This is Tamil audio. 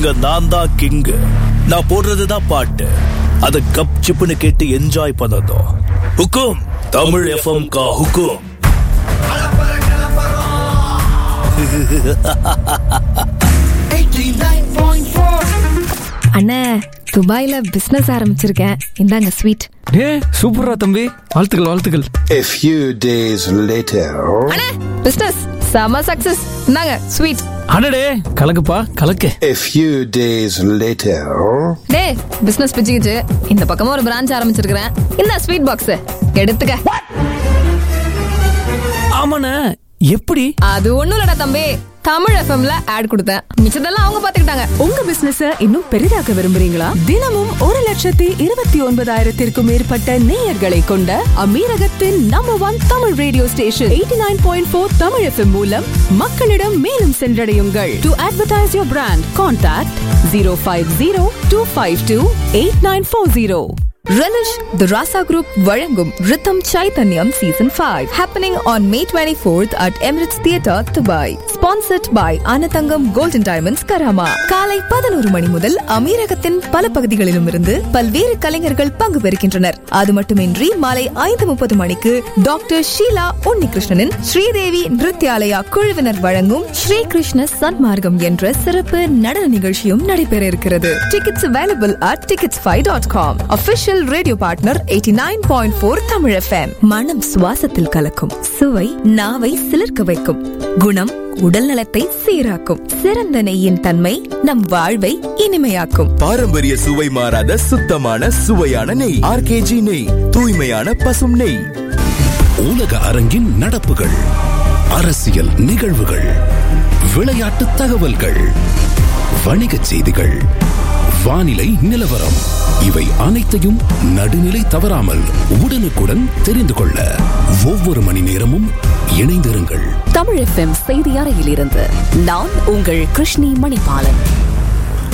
இங்க நான் தான் கிங்கு நான் போடுறதுதான் பாட்டு அத கப் சிப்புன்னு கேட்டு என்ஜாய் பண்ணதும் ஹுக்கும் தமிழ் எஃப்எம் கா ஹுக்கும் அண்ணே துபாயில பிசினஸ் ஆரம்பிச்சிருக்கேன் இந்தாங்க ஸ்வீட் ஏ சூப்பரா தம்பி வாழ்த்துக்கள் வாழ்த்துக்கள் A few days later, அண்ணே பிசினஸ் செம சக்சஸ் இந்தாங்க ஸ்வீட் அடடே கலக்குப்பா கலக்கு a few days later, டே பிசினஸ் பிச்சுக்கிச்சு இந்த பக்கமா ஒரு பிரான்ச் ஆரம்பிச்சிருக்கிறேன் இந்த ஸ்வீட் பாக்ஸ் எடுத்துக்க ஆமாண்ணே எப்படி அது ஒண்ணும் இல்லடா தம்பி தமிழ் எஃப்எம்ல ஆட் கொடுத்தேன் மிச்சதெல்லாம் அவங்க பாத்துக்கிட்டாங்க உங்க பிசினஸ் இன்னும் பெரிதாக்க விரும்புறீங்களா தினமும் ஒரு லட்சத்தி இருபத்தி ஒன்பதாயிரத்திற்கும் மேற்பட்ட நேயர்களை கொண்ட அமீரகத்தின் number one Tamil radio station eighty nine point four Tamil FM மூலம் மக்களிடம் மேலும் சென்றடையுங்கள் to advertise your brand contact zero five zero two five two eight nine four zero Relish the Rasa Group வழங்கும் Rhythm Chaitanyam Season 5 happening on May 24th at Emirates Theatre, Dubai. Sponsored by Anatangam Golden Diamonds, Karama. காலை பதினோரு மணி முதல் அமீரகத்தின் பல பகுதிகளிலும் இருந்து பல்வேறு கலைஞர்கள் பங்கு பெறுகின்றனர் அது மட்டுமின்றி மாலை ஐந்து முப்பது மணிக்கு டாக்டர் ஷீலா உன்னிகிருஷ்ணனின் ஸ்ரீதேவி நிருத்யாலயா குழுவினர் வழங்கும் ஸ்ரீ கிருஷ்ண சன்மார்க்கம் என்ற சிறப்பு நடன நிகழ்ச்சியும் நடைபெற இருக்கிறது tickets available at tickets five dot com official radio partner eighty nine point four Tamil FM மனம் சுவாசத்தில் கலக்கும் சுவை நாவை சிலிர்க்க வைக்கும் குணம் உடல் நலத்தை சீராக்கும் சிறந்த நெய்யின் தன்மை நம் வாழ்வை இனிமையாக்கும் பாரம்பரிய சுவை மாறாத சுத்தமான சுவையான நெய் ஆர்கேஜி நெய் தூய்மையான பசும் நெய் உலக அரங்கின் நடப்புகள் அரசியல் நிகழ்வுகள் விளையாட்டு தகவல்கள் வணிகச் செய்திகள் வானிலை நிலவரம் இவை அனைத்தையும் நடுநிலை தவறாமல் உடனுக்குடன் தெரிந்து கொள்ள ஒவ்வொரு மணி நேரமும் இணைந்திருங்கள் தமிழ் எஃப்எம் செய்தி அறையிலிருந்து நான் உங்கள் கிருஷ்ணி மணிபாலன்